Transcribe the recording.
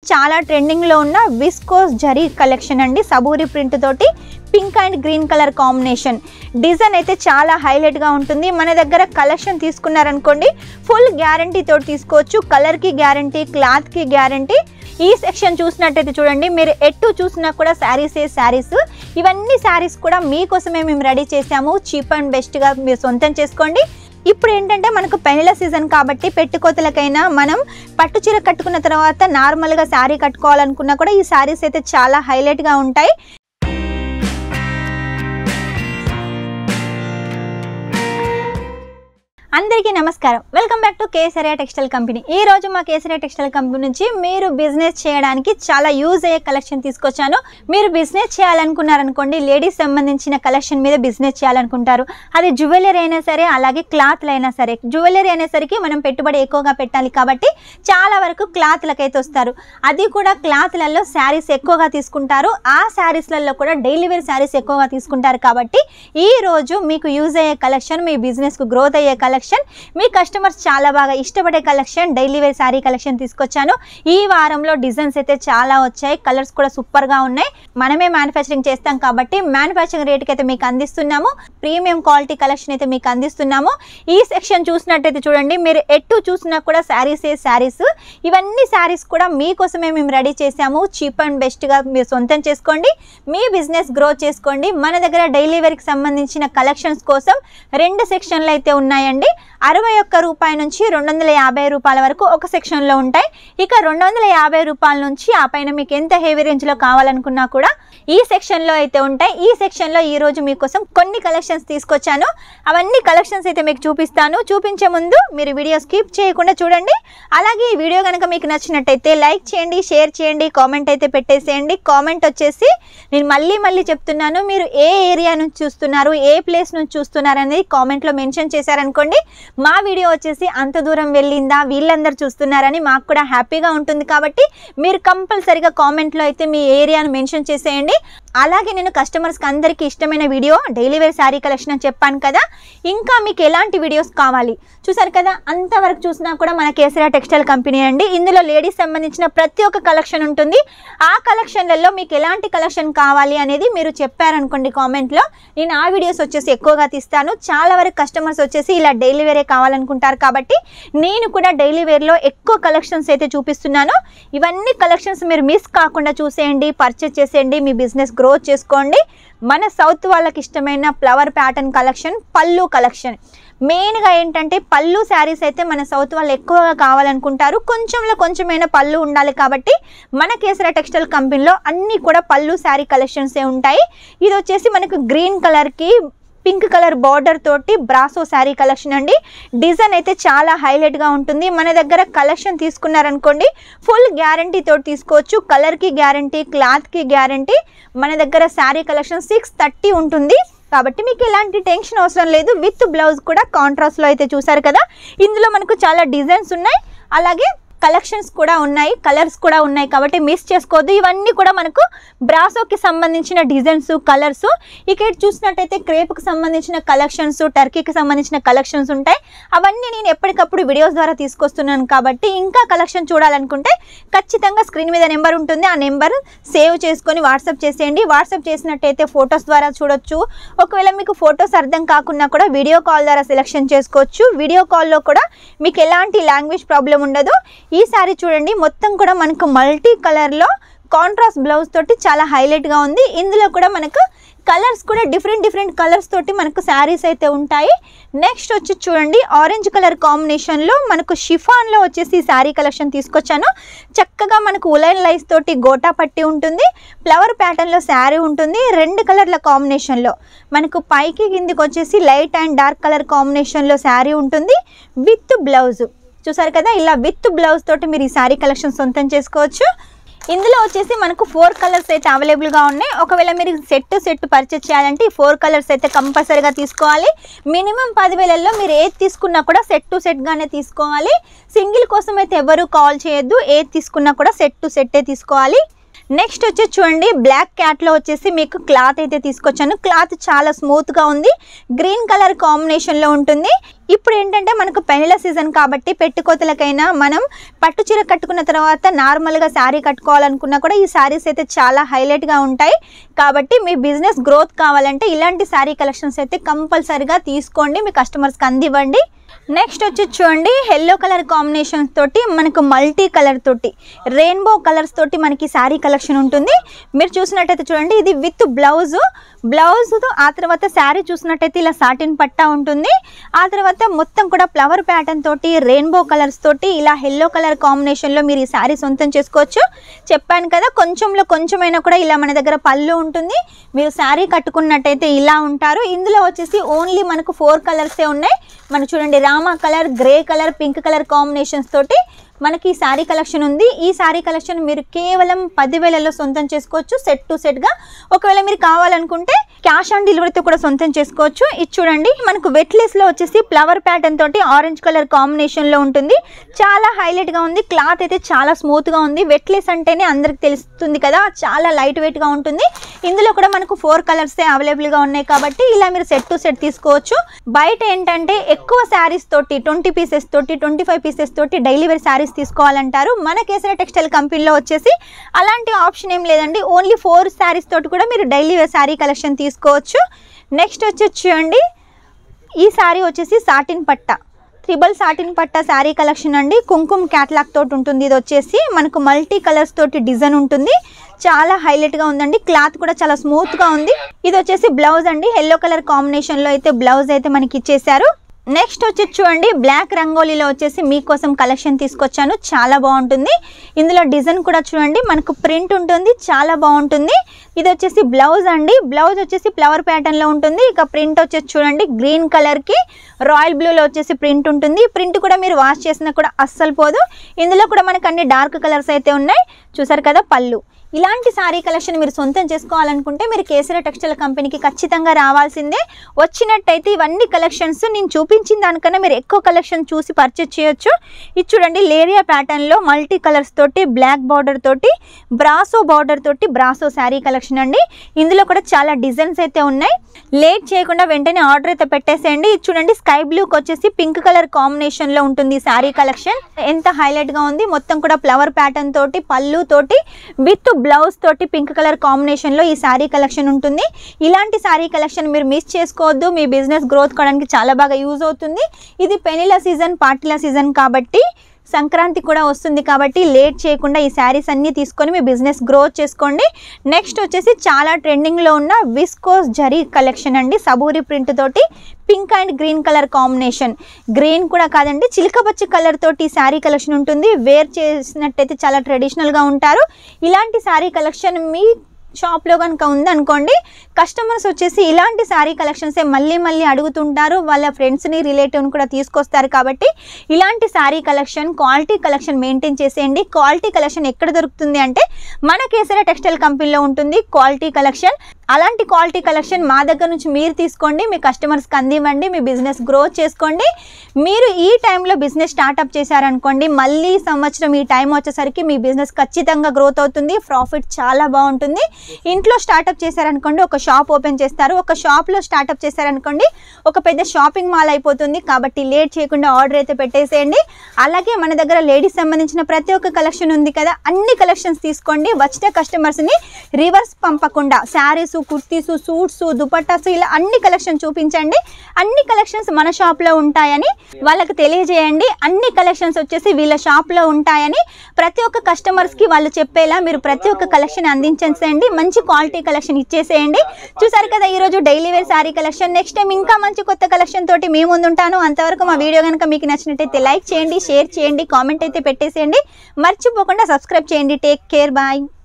చాలా ట్రెండింగ్లో ఉన్న విస్కోస్ జరీ కలెక్షన్ అండి సబూరి ప్రింట్ తోటి pink and green colour combination design అయితే చాలా హైలైట్గా ఉంటుంది మన దగ్గర కలెక్షన్ తీసుకున్నారనుకోండి ఫుల్ గ్యారంటీ తోటి తీసుకోవచ్చు కలర్కి గ్యారంటీ క్లాత్కి గ్యారంటీ ఈ సెక్షన్ చూసినట్టయితే చూడండి మీరు ఎటు చూసినా కూడా శారీస్ ఏ శారీస్ ఇవన్నీ శారీస్ కూడా మీకోసమే మేము రెడీ చేసాము చీప్ అండ్ బెస్ట్గా మీరు సొంతం చేసుకోండి ఇప్పుడు ఏంటంటే మనకు పెళ్ళిళ్ళ సీజన్ కాబట్టి పెట్టుకోతలకైనా మనం పట్టు చీర కట్టుకున్న తర్వాత నార్మల్గా శారీ కట్టుకోవాలనుకున్నా కూడా ఈ శారీస్ అయితే చాలా హైలైట్గా ఉంటాయి అందరికీ నమస్కారం welcome back to Kesariya textile company ఈ రోజు మా కేసరియా టెక్స్టైల్ కంపెనీ నుంచి మీరు బిజినెస్ చేయడానికి చాలా యూజ్ అయ్యే కలెక్షన్ తీసుకొచ్చాను మీరు బిజినెస్ చేయాలనుకున్నారనుకోండి లేడీస్ సంబంధించిన కలెక్షన్ మీద బిజినెస్ చేయాలనుకుంటారు అది జ్యువెలరీ అయినా సరే అలాగే క్లాత్లు అయినా సరే జ్యువెలరీ అనేసరికి మనం పెట్టుబడి ఎక్కువగా పెట్టాలి కాబట్టి చాలా వరకు క్లాత్లకైతే వస్తారు అది కూడా క్లాత్లలో శారీస్ ఎక్కువగా తీసుకుంటారు ఆ శారీస్లలో కూడా డైలీ వేర్ శారీస్ ఎక్కువగా తీసుకుంటారు కాబట్టి ఈ రోజు మీకు యూజ్ అయ్యే కలెక్షన్ మీ బిజినెస్కు గ్రోత్ అయ్యే కలెక్షన్ మీ కస్టమర్స్ చాలా బాగా ఇష్టపడే collection daily wear sari collection తీసుకొచ్చాను ఈ వారంలో డిజైన్స్ అయితే చాలా వచ్చాయి కలర్స్ కూడా సూపర్గా ఉన్నాయి మనమే మ్యానుఫ్యాక్చరింగ్ చేస్తాం కాబట్టి మ్యానుఫ్యాక్చరింగ్ రేట్కి అయితే మీకు అందిస్తున్నాము ప్రీమియం క్వాలిటీ కలెక్షన్ అయితే మీకు అందిస్తున్నాము ఈ సెక్షన్ చూసినట్టయితే చూడండి మీరు ఎటు చూసినా కూడా శారీస్ ఏ శారీస్ ఇవన్నీ శారీస్ కూడా మీకోసమే మేము రెడీ చేసాము చీప్ అండ్ బెస్ట్గా మీరు సొంతం చేసుకోండి మీ బిజినెస్ గ్రో చేసుకోండి మన దగ్గర డైలీ వేర్కి సంబంధించిన కలెక్షన్స్ కోసం రెండు సెక్షన్లు అయితే ఉన్నాయండి అరవై ఒక్క రూపాయి నుంచి రెండు వందల యాభై రూపాయల వరకు ఒక సెక్షన్లో ఉంటాయి ఇక రెండు వందల యాభై రూపాయల నుంచి ఆ పైన మీకు ఎంత హెవీ రేంజ్లో కావాలనుకున్నా కూడా ఈ సెక్షన్లో అయితే ఉంటాయి ఈ సెక్షన్లో ఈ రోజు మీకోసం కొన్ని కలెక్షన్స్ తీసుకొచ్చాను అవన్నీ కలెక్షన్స్ అయితే మీకు చూపిస్తాను చూపించే ముందు మీరు వీడియో స్కిప్ చేయకుండా చూడండి అలాగే ఈ వీడియో కనుక మీకు నచ్చినట్టయితే లైక్ చేయండి షేర్ చేయండి కామెంట్ అయితే పెట్టేసేయండి కామెంట్ వచ్చేసి నేను మళ్ళీ మళ్ళీ చెప్తున్నాను మీరు ఏ ఏరియా నుంచి చూస్తున్నారు ఏ ప్లేస్ నుంచి చూస్తున్నారు అనేది కామెంట్లో మెన్షన్ చేశారనుకోండి మా వీడియో వచ్చేసి అంత దూరం వెళ్ళిందా వీళ్ళందరూ చూస్తున్నారని మాకు కూడా హ్యాపీగా ఉంటుంది కాబట్టి మీరు కంపల్సరిగా కామెంట్లో అయితే మీ ఏరియాను మెన్షన్ చేసేయండి అలాగే నేను కస్టమర్స్కి అందరికీ ఇష్టమైన video daily wear sari collection అని చెప్పాను కదా ఇంకా మీకు ఎలాంటి వీడియోస్ కావాలి చూసారు కదా అంతవరకు చూసినా కూడా మన కేసరియా టెక్స్టైల్ కంపెనీ అండి ఇందులో లేడీస్ సంబంధించిన ప్రతి ఒక్క కలెక్షన్ ఉంటుంది ఆ కలెక్షన్లలో మీకు ఎలాంటి కలెక్షన్ కావాలి అనేది మీరు చెప్పారనుకోండి కామెంట్లో నేను ఆ వీడియోస్ వచ్చేసి ఎక్కువగా తీస్తాను చాలా వరకు కస్టమర్స్ వచ్చేసి ఇలా డైలీ వేరే కావాలనుకుంటారు కాబట్టి నేను కూడా డైలీ వేర్లో ఎక్కువ కలెక్షన్స్ అయితే చూపిస్తున్నాను ఇవన్నీ కలెక్షన్స్ మీరు మిస్ కాకుండా చూసేయండి పర్చేస్ చేసేయండి మీ బిజినెస్ గ్రోత్ చేసుకోండి మన సౌత్ వాళ్ళకి ఇష్టమైన ఫ్లవర్ ప్యాటర్న్ కలెక్షన్ పళ్ళు కలెక్షన్ మెయిన్గా ఏంటంటే పళ్ళు శారీస్ అయితే మన సౌత్ వాళ్ళు ఎక్కువగా కావాలనుకుంటారు కొంచెంలో కొంచెమైనా పళ్ళు ఉండాలి కాబట్టి మన కేసరా టెక్స్టైల్ కంపెనీలో అన్నీ కూడా పళ్ళు శారీ కలెక్షన్సే ఉంటాయి ఇది వచ్చేసి మనకు గ్రీన్ కలర్కి పింక్ కలర్ బార్డర్ తోటి బ్రాసో శారీ కలెక్షన్ అండి డిజైన్ అయితే చాలా హైలైట్గా ఉంటుంది మన దగ్గర కలెక్షన్ తీసుకున్నారనుకోండి ఫుల్ గ్యారంటీ తోటి తీసుకోవచ్చు కలర్కి గ్యారంటీ క్లాత్కి గ్యారంటీ మన దగ్గర శారీ కలెక్షన్ సిక్స్ థర్టీ ఉంటుంది కాబట్టి మీకు ఎలాంటి టెన్షన్ అవసరం లేదు విత్ బ్లౌజ్ కూడా కాంట్రాస్ట్లో అయితే చూసారు కదా ఇందులో మనకు చాలా డిజైన్స్ ఉన్నాయి అలాగే కలెక్షన్స్ కూడా ఉన్నాయి కలర్స్ కూడా ఉన్నాయి కాబట్టి మిస్ చేసుకోవద్దు ఇవన్నీ కూడా మనకు బ్రాసోకి సంబంధించిన డిజైన్స్ కలర్స్ ఇక ఇటు చూసినట్టయితే క్రేప్కి సంబంధించిన కలెక్షన్స్ టర్కీకి సంబంధించిన కలెక్షన్స్ ఉంటాయి అవన్నీ నేను ఎప్పటికప్పుడు వీడియోస్ ద్వారా తీసుకొస్తున్నాను కాబట్టి ఇంకా కలెక్షన్ చూడాలనుకుంటే ఖచ్చితంగా స్క్రీన్ మీద నెంబర్ ఉంటుంది ఆ నెంబర్ సేవ్ చేసుకొని వాట్సాప్ చేసేయండి వాట్సాప్ చేసినట్టయితే ఫొటోస్ ద్వారా చూడొచ్చు ఒకవేళ మీకు ఫొటోస్ అర్థం కాకుండా కూడా వీడియో కాల్ ద్వారా సెలెక్షన్ చేసుకోవచ్చు వీడియో కాల్లో కూడా మీకు ఎలాంటి లాంగ్వేజ్ ప్రాబ్లం ఉండదు ఈ సారీ చూడండి మొత్తం కూడా మనకు మల్టీ కలర్లో కాంట్రాస్ట్ బ్లౌజ్ తోటి చాలా హైలైట్గా ఉంది ఇందులో కూడా మనకు కలర్స్ కూడా డిఫరెంట్ డిఫరెంట్ కలర్స్ తోటి మనకు శారీస్ అయితే ఉంటాయి నెక్స్ట్ వచ్చి చూడండి ఆరెంజ్ కలర్ కాంబినేషన్లో మనకు షిఫాన్లో వచ్చేసి ఈ శారీ కలెక్షన్ తీసుకొచ్చాను చక్కగా మనకు ఉలైన్ లైస్ తోటి గోటా పట్టి ఉంటుంది ఫ్లవర్ ప్యాటర్న్లో శారీ ఉంటుంది రెండు కలర్ల కాంబినేషన్లో మనకు పైకి కిందికి వచ్చేసి లైట్ అండ్ డార్క్ కలర్ కాంబినేషన్లో శారీ ఉంటుంది విత్ బ్లౌజ్ చూసారు కదా ఇలా విత్ బ్లౌజ్ తోటి మీరు ఈ శారీ కలెక్షన్ సొంతం చేసుకోవచ్చు ఇందులో వచ్చేసి మనకు ఫోర్ కలర్స్ అయితే అవైలబుల్గా ఉన్నాయి ఒకవేళ మీరు సెట్ సెట్ పర్చేస్ చేయాలంటే ఈ ఫోర్ కలర్స్ అయితే కంపల్సరీగా తీసుకోవాలి మినిమం పదివేలలో మీరు ఏది తీసుకున్నా కూడా సెట్ టు సెట్గానే తీసుకోవాలి సింగిల్ కోసం అయితే ఎవరు కాల్ చేయొద్దు ఏది తీసుకున్నా కూడా సెట్ టు సెట్టే తీసుకోవాలి నెక్స్ట్ వచ్చేసి చూడండి బ్లాక్ క్యాట్లో వచ్చేసి మీకు క్లాత్ అయితే తీసుకొచ్చాను క్లాత్ చాలా స్మూత్గా ఉంది గ్రీన్ కలర్ కాంబినేషన్లో ఉంటుంది ఇప్పుడు ఏంటంటే మనకు పెళ్ళిళ్ళ సీజన్ కాబట్టి పెట్టుకోతలకైనా మనం పట్టు చీర కట్టుకున్న తర్వాత నార్మల్గా శారీ కట్టుకోవాలనుకున్నా కూడా ఈ శారీస్ అయితే చాలా హైలైట్గా ఉంటాయి కాబట్టి మీ బిజినెస్ గ్రోత్ కావాలంటే ఇలాంటి శారీ కలెక్షన్స్ అయితే కంపల్సరీగా తీసుకోండి మీ కస్టమర్స్కి అందివ్వండి నెక్స్ట్ వచ్చి చూడండి ఎల్లో కలర్ కాంబినేషన్స్ తోటి మనకు మల్టీ కలర్ తోటి రెయిన్బో కలర్స్ తోటి మనకి శారీ కలెక్షన్ ఉంటుంది మీరు చూసినట్టయితే చూడండి ఇది విత్ బ్లౌజ్ బ్లౌజ్ ఆ తర్వాత శారీ చూసినట్టయితే ఇలా సాటిన్ పట్టా ఉంటుంది ఆ తర్వాత మొత్తం కూడా ఫ్లవర్ ప్యాటర్న్ తోటి రెయిన్బో కలర్స్ తోటి ఇలా ఎల్లో కలర్ కాంబినేషన్లో మీరు ఈ శారీ సొంతం చేసుకోవచ్చు చెప్పాను కదా కొంచెంలో కొంచెమైనా కూడా ఇలా మన దగ్గర పళ్ళు ఉంటుంది మీరు శారీ కట్టుకున్నట్టయితే ఇలా ఉంటారు ఇందులో వచ్చేసి ఓన్లీ మనకు ఫోర్ కలర్సే ఉన్నాయి మనకు చూడండి Rama colour grey colour pink colour combinations తోటి మనకి ఈ శారీ కలెక్షన్ ఉంది ఈ శారీ కలెక్షన్ మీరు కేవలం పదివేలలో సొంతం చేసుకోవచ్చు సెట్ టు సెట్గా ఒకవేళ మీరు కావాలనుకుంటే క్యాష్ ఆన్ డెలివరీతో కూడా సొంతం చేసుకోవచ్చు ఇది చూడండి మనకు వెట్లెస్లో వచ్చేసి ఫ్లవర్ ప్యాటర్న్ తోటి ఆరెంజ్ కలర్ కాంబినేషన్లో ఉంటుంది చాలా హైలైట్గా ఉంది క్లాత్ అయితే చాలా స్మూత్గా ఉంది వెట్లెస్ అంటేనే అందరికి తెలుస్తుంది కదా చాలా లైట్ వెయిట్గా ఉంటుంది ఇందులో కూడా మనకు ఫోర్ కలర్సే అవైలబుల్గా ఉన్నాయి కాబట్టి ఇలా మీరు సెట్ టు సెట్ తీసుకోవచ్చు బయట ఏంటంటే ఎక్కువ శారీస్ తోటి ట్వంటీ పీసెస్ తోటి ట్వంటీ ఫైవ్ పీసెస్ తోటి డైలీ వేర్ శారీస్ తీసుకోవాలంటారు మన కేసరి టెక్స్టైల్ కంపెనీలో వచ్చేసి అలాంటి ఆప్షన్ ఏం లేదండి ఓన్లీ ఫోర్ శారీస్ తోటి కూడా మీరు డైలీ వేర్ శారీ కలెక్షన్ తీసుకోవచ్చు నెక్స్ట్ వచ్చి చూడండి ఈ శారీ వచ్చేసి సాటిన్ పట్ట త్రిబల్ సాటిన్ పట్ట శారీ కలెక్షన్ అండి కుంకుమ క్యాట్లాగ్ తోటి ఉంటుంది ఇది వచ్చేసి మనకు మల్టీ కలర్స్ తోటి డిజైన్ ఉంటుంది చాలా హైలైట్గా ఉందండి క్లాత్ కూడా చాలా స్మూత్గా ఉంది ఇది వచ్చేసి బ్లౌజ్ అండి ఎల్లో కలర్ కాంబినేషన్లో అయితే బ్లౌజ్ అయితే మనకి ఇచ్చేసారు నెక్స్ట్ వచ్చేసి చూడండి బ్లాక్ రంగోలీలో వచ్చేసి మీకోసం కలెక్షన్ తీసుకొచ్చాను చాలా బాగుంటుంది ఇందులో డిజైన్ కూడా చూడండి మనకు ప్రింట్ ఉంటుంది చాలా బాగుంటుంది ఇది వచ్చేసి బ్లౌజ్ అండి బ్లౌజ్ వచ్చేసి ఫ్లవర్ ప్యాటర్న్లో ఉంటుంది ఇక ప్రింట్ వచ్చేసి చూడండి గ్రీన్ కలర్కి రాయల్ బ్లూలో వచ్చేసి ప్రింట్ ఉంటుంది ప్రింట్ కూడా మీరు వాష్ చేసినా కూడా అస్సలు పోదు ఇందులో కూడా మనకు అన్ని డార్క్ కలర్స్ అయితే ఉన్నాయి చూసారు కదా పళ్ళు ఇలాంటి శారీ కలెక్షన్ మీరు సొంతం చేసుకోవాలనుకుంటే మీరు కేసరి టెక్స్టైల్ కంపెనీకి ఖచ్చితంగా రావాల్సిందే వచ్చినట్టయితే ఇవన్నీ కలెక్షన్స్ నేను చూపించిన దానికన్నా మీరు ఎక్కువ కలెక్షన్ చూసి పర్చేస్ చేయొచ్చు ఇది చూడండి లేరియా ప్యాటర్న్లో మల్టీ కలర్స్ తోటి బ్లాక్ బార్డర్ తోటి బ్రాసో బార్డర్ తోటి బ్రాసో శారీ కలెక్షన్ అండి ఇందులో కూడా చాలా డిజైన్స్ అయితే ఉన్నాయి లేట్ చేయకుండా వెంటనే ఆర్డర్ అయితే పెట్టేసేయండి ఇది చూడండి స్కై బ్లూకి వచ్చేసి పింక్ కలర్ కాంబినేషన్లో ఉంటుంది ఈ శారీ కలెక్షన్ ఎంత హైలైట్గా ఉంది మొత్తం కూడా ఫ్లవర్ ప్యాటర్న్ తోటి పళ్ళు తోటి విత్ బ్లౌజ్ తోటి పింక్ కలర్ కాంబినేషన్లో ఈ శారీ కలెక్షన్ ఉంటుంది ఇలాంటి శారీ కలెక్షన్ మీరు మిస్ చేసుకోవద్దు మీ బిజినెస్ గ్రోత్ కావడానికి చాలా బాగా యూజ్ అవుతుంది ఇది పెళ్లిల సీజన్ పార్టీల సీజన్ కాబట్టి సంక్రాంతి కూడా వస్తుంది కాబట్టి లేట్ చేయకుండా ఈ శారీస్ అన్నీ తీసుకొని మీ బిజినెస్ గ్రోత్ చేసుకోండి నెక్స్ట్ వచ్చేసి చాలా ట్రెండింగ్లో ఉన్న విస్కోస్ జరీ కలెక్షన్ అండి సబూరి ప్రింట్ తోటి pink and green colour combination green కూడా కాదండి చిలకపచ్చి కలర్ తోటి శారీ కలెక్షన్ ఉంటుంది వేర్ చేసినట్టయితే చాలా ట్రెడిషనల్గా ఉంటారు ఇలాంటి శారీ కలెక్షన్ మీ షాప్లో కనుక ఉందనుకోండి కస్టమర్స్ వచ్చేసి ఇలాంటి శారీ కలెక్షన్సే మళ్ళీ మళ్ళీ అడుగుతుంటారు వాళ్ళ ఫ్రెండ్స్ని రిలేటివ్ని కూడా తీసుకొస్తారు కాబట్టి ఇలాంటి sari collection quality collection maintain చేసేయండి క్వాలిటీ కలెక్షన్ ఎక్కడ దొరుకుతుంది అంటే మన కేసర టెక్స్టైల్ కంపెనీలో ఉంటుంది క్వాలిటీ కలెక్షన్ అలాంటి క్వాలిటీ కలెక్షన్ మా దగ్గర నుంచి మీరు తీసుకోండి మీ కస్టమర్స్కి అందివ్వండి మీ బిజినెస్ గ్రోత్ చేసుకోండి మీరు ఈ టైంలో బిజినెస్ స్టార్ట్అప్ చేశారనుకోండి మళ్ళీ సంవత్సరం ఈ టైం వచ్చేసరికి మీ బిజినెస్ ఖచ్చితంగా గ్రోత్ అవుతుంది ప్రాఫిట్ చాలా బాగుంటుంది ఇంట్లో స్టార్ట్అప్ చేశారనుకోండి ఒక షాప్ ఓపెన్ చేస్తారు ఒక షాప్లో స్టార్ట్అప్ చేశారనుకోండి ఒక పెద్ద షాపింగ్ మాల్ అయిపోతుంది కాబట్టి లేట్ చేయకుండా ఆర్డర్ అయితే పెట్టేసేయండి అలాగే మన దగ్గర లేడీస్ సంబంధించిన ప్రతి ఒక్క కలెక్షన్ ఉంది కదా అన్ని కలెక్షన్స్ తీసుకోండి వచ్చిన కస్టమర్స్ని రివర్స్ పంపకుండా శారీస్ కుర్తీస్ సూట్స్ దుపట్టాస్ ఇలా అన్ని కలెక్షన్ చూపించండి అన్ని కలెక్షన్స్ మన షాప్లో ఉంటాయని వాళ్ళకి తెలియజేయండి అన్ని కలెక్షన్స్ వచ్చేసి వీళ్ళ షాప్లో ఉంటాయని ప్రతి ఒక్క కస్టమర్స్కి వాళ్ళు చెప్పేలా మీరు ప్రతి ఒక్క కలెక్షన్ అందించేసేయండి మంచి క్వాలిటీ కలెక్షన్ ఇచ్చేసేయండి చూసారు కదా ఈరోజు daily wear sari collection next time ఇంకా మంచి కొత్త కలెక్షన్ తోటి మీ ముందు ఉంటాను అంతవరకు మా వీడియో కనుక మీకు నచ్చినట్టయితే లైక్ చేయండి షేర్ చేయండి కామెంట్ అయితే పెట్టేసేయండి మర్చిపోకుండా సబ్స్క్రైబ్ చేయండి టేక్ కేర్ బాయ్